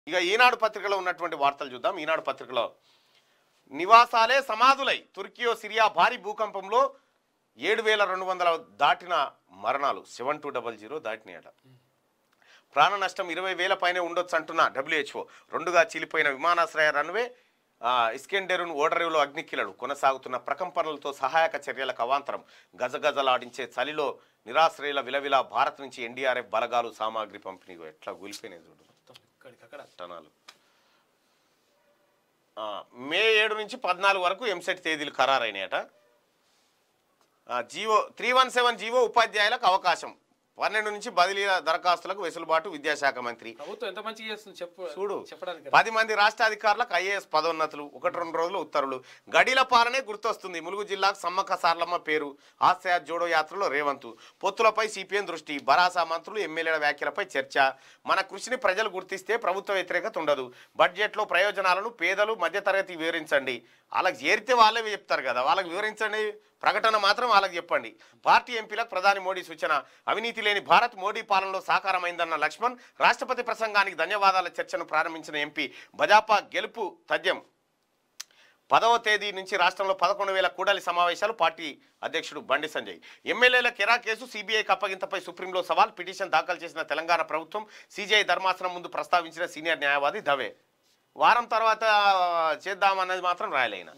ఇక ఈనాడు పత్రికలో ఉన్నటువంటి వార్తలు చూద్దాం ఈనాడు పత్రికలో నివాసాలే సమాధులై తుర్కియో సిరియా భారీ భూకంపంలో ఏడు వేల రెండు వందల దాటిన మరణాలు సెవెన్ టూ డబల్ జీరో దాటినాయట ప్రాణ నష్టం ఇరవై వేల పైనే ఉండొచ్చు అంటున్న డబ్ల్యూహెచ్ఓ రెండుగా చీలిపోయిన విమానాశ్రయ రన్వే ఆ, ఇస్కెండెరున్ ఓడరేవులో అగ్నికిలడు కొనసాగుతున్న ప్రకంపనలతో సహాయక చర్యలకు అవాంతరం గజగజలాడించే చలిలో నిరాశ్రయుల విలవిల భారత్ నుంచి ఎన్డీఆర్ఎఫ్ బలగాలు సామాగ్రి పంపిణీ ఎట్లా కూలిపోయినాయి చూడు మొత్తం ఇక్కడికక్కడ టనాలు ఆ, మే ఏడు నుంచి పద్నాలుగు వరకు ఎంసెట్ తేదీలు ఖరారైనాయట ఆ, GO three one seven GO ఉపాధ్యాయులకు అవకాశం పన్నెండు నుంచి బదిలీ దరఖాస్తులకు వెసులుబాటు విద్యాశాఖ మంత్రి ప్రభుత్వం ఎంత మంచిగా చేస్తుంది చెప్పు చూడు చెప్పడానికి కదా. పది మంది రాష్ట్ర అధికారులకు ఐఏఎస్ పదోన్నతులు ఒకటి రెండు రోజులు ఉత్తర్వులు గడిల పాలనే గుర్తొస్తుంది ములుగు జిల్లాకు సమ్మక్క సార్లమ్మ పేరు ఆశయ జోడో యాత్రలో రేవంతు పొత్తులపై సిపిఎం దృష్టి బరాసా మంత్రులు ఎమ్మెల్యేల వ్యాఖ్యలపై చర్చ మన కృషిని ప్రజలు గుర్తిస్తే ప్రభుత్వ వ్యతిరేకత ఉండదు బడ్జెట్లో ప్రయోజనాలను పేదలు మధ్యతరగతి వివరించండి వాళ్ళకి చేరితే వాళ్ళే చెప్తారు కదా వాళ్ళకి వివరించండి ప్రకటన మాత్రం వాళ్ళకి చెప్పండి పార్టీ ఎంపీలకు ప్రధాని మోడీ సూచన అవినీతి లేని భారత్ మోడీ పాలనలో సాకారమైందన్న లక్ష్మణ్ రాష్ట్రపతి ప్రసంగానికి ధన్యవాదాల చర్చను ప్రారంభించిన ఎంపీ భజాపా గెలుపు తథ్యం పదవ తేదీ నుంచి రాష్ట్రంలో పదకొండు వేల కూడలి సమావేశాలు పార్టీ అధ్యక్షుడు బండి సంజయ్ ఎమ్మెల్యేల కెరా కేసు సిబిఐకి అప్పగింతపై సుప్రీంలో సవాల్ పిటిషన్ దాఖలు చేసిన తెలంగాణ ప్రభుత్వం సిజేఐ ధర్మాసనం ముందు ప్రస్తావించిన సీనియర్ న్యాయవాది దవే వారం తర్వాత చేద్దామన్నది మాత్రం రాయలేన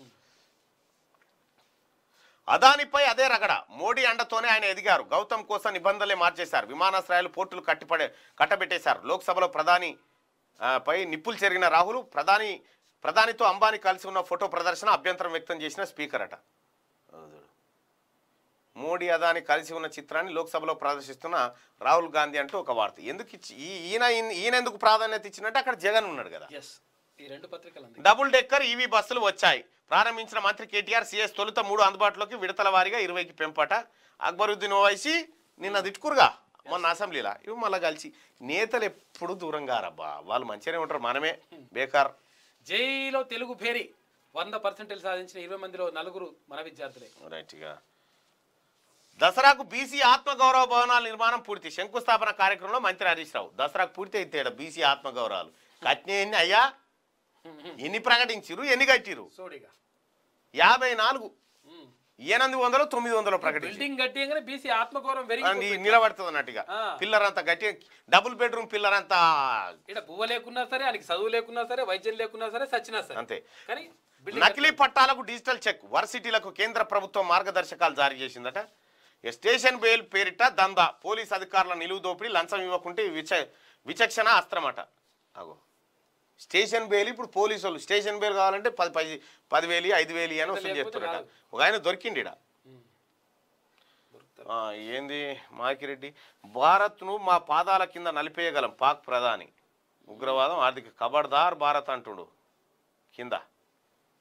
అదానిపై అదే రగడ మోడీ అండతోనే ఆయన ఎదిగారు గౌతమ్ కోసం నిబంధనలే మార్చేశారు విమానాశ్రయాలు పోర్టులు కట్టిపడే కట్టబెట్టేశారు లోక్సభలో ప్రధాని ఆ, పై నిప్పులు చెరిగిన రాహుల్ ప్రధాని ప్రధానితో అంబానీ కలిసి ఉన్న ఫోటో ప్రదర్శన అభ్యంతరం వ్యక్తం చేసిన స్పీకర్ అట అవును. మోడీ అదాని కలిసి ఉన్న చిత్రాన్ని లోక్సభలో ప్రదర్శిస్తున్న రాహుల్ గాంధీ అంటూ ఒక వార్త ఎందుకు ఇచ్చి ఈ- ఈయన ఈయన ఎందుకు ప్రాధాన్యత ఇచ్చినట్టే అక్కడ జగన్ ఉన్నాడు కదా ఎస్ ఈ రెండు పత్రికలు అంది డబుల్ డెక్కర్ ఈవీ బస్సులు వచ్చాయి ప్రారంభించిన మంత్రి కేటీఆర్ సిఎస్ తొలుత మూడు అందుబాటులోకి విడతల వారీగా ఇరవైకి పెంపట అక్బరుద్దీన్ ఓవైసీ నిన్న తిట్టుకురుగా మొన్న అసెంబ్లీలో ఇవి మళ్ళీ కలిసి నేతలు ఎప్పుడు దూరంగా రబ్బా వాళ్ళు మంచిగానే ఉంటారు మనమే బేకార్ జైలో తెలుగు భేరి వంద పర్సెంటేజ్ సాధించిన ఇరవై మందిలో నలుగురు మన విద్యార్థులే రైట్గా దసరాకు బీసీ ఆత్మగౌరవ భవనాల నిర్మాణం పూర్తి శంకుస్థాపన కార్యక్రమంలో మంత్రి హరీష్ రావు దసరాకు పూర్తి అయితే బీసీ ఆత్మగౌరవాలు కట్నే ఎన్ని అయ్యా ఎన్ని ప్రకటించిరు ఎన్ని కట్టిరు సోడిగా యాభై నాలుగు ఎనిమిది వందలు తొమ్మిది వందలు ప్రకటించి బిల్డింగ్ కట్టియంగానే బీసీ ఆత్మగౌరవం అండి పెరిగి నిలబడుతుంది అన్నట్టుగా ఆ. పిల్లర్ అంతా గట్టి డబుల్ బెడ్రూమ్ పిల్లర్ అంతా ఇక్కడ బువ్వ లేకున్నా సరే ఆయనకి చదువు లేకున్నా సరే వైద్యం లేకున్నా సరే సచ్చినా సరే అంతే కానీ బిల్డింగ్ నకిలీ పట్టాలకు డిజిటల్ చెక్ వర్సిటీలకు కేంద్ర ప్రభుత్వం మార్గదర్శకాలు జారీ చేసిందట ఇక స్టేషన్ బెయిల్ పేరిట దందా పోలీస్ అధికారుల నిలువు దోపిడీ లంచం ఇవ్వకుంటే విచ విచక్షణ అస్త్రమట అగో స్టేషన్ బెయిల్ ఇప్పుడు పోలీసు వాళ్ళు స్టేషన్ బెయిల్ కావాలంటే పది పది పదివేలు ఐదు వేలు అని వసూలు లేకపోతే చేస్తున్నారట కాదు. ఒక ఆయన దొరికిండి ఈడ. దొరుకుతారు. ఆ, ఏంది మాకిరెడ్డి భారత్ను మా పాదాల కింద నలిపేయగలం పాక్ ప్రధాని ఉగ్రవాదం ఆర్థిక కబర్దార్ భారత్ అంటుడు కింద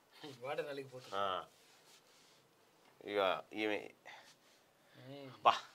వాడే నలిగిపోతుంది ఆ. ఇక ఈమె ఉమ్. బా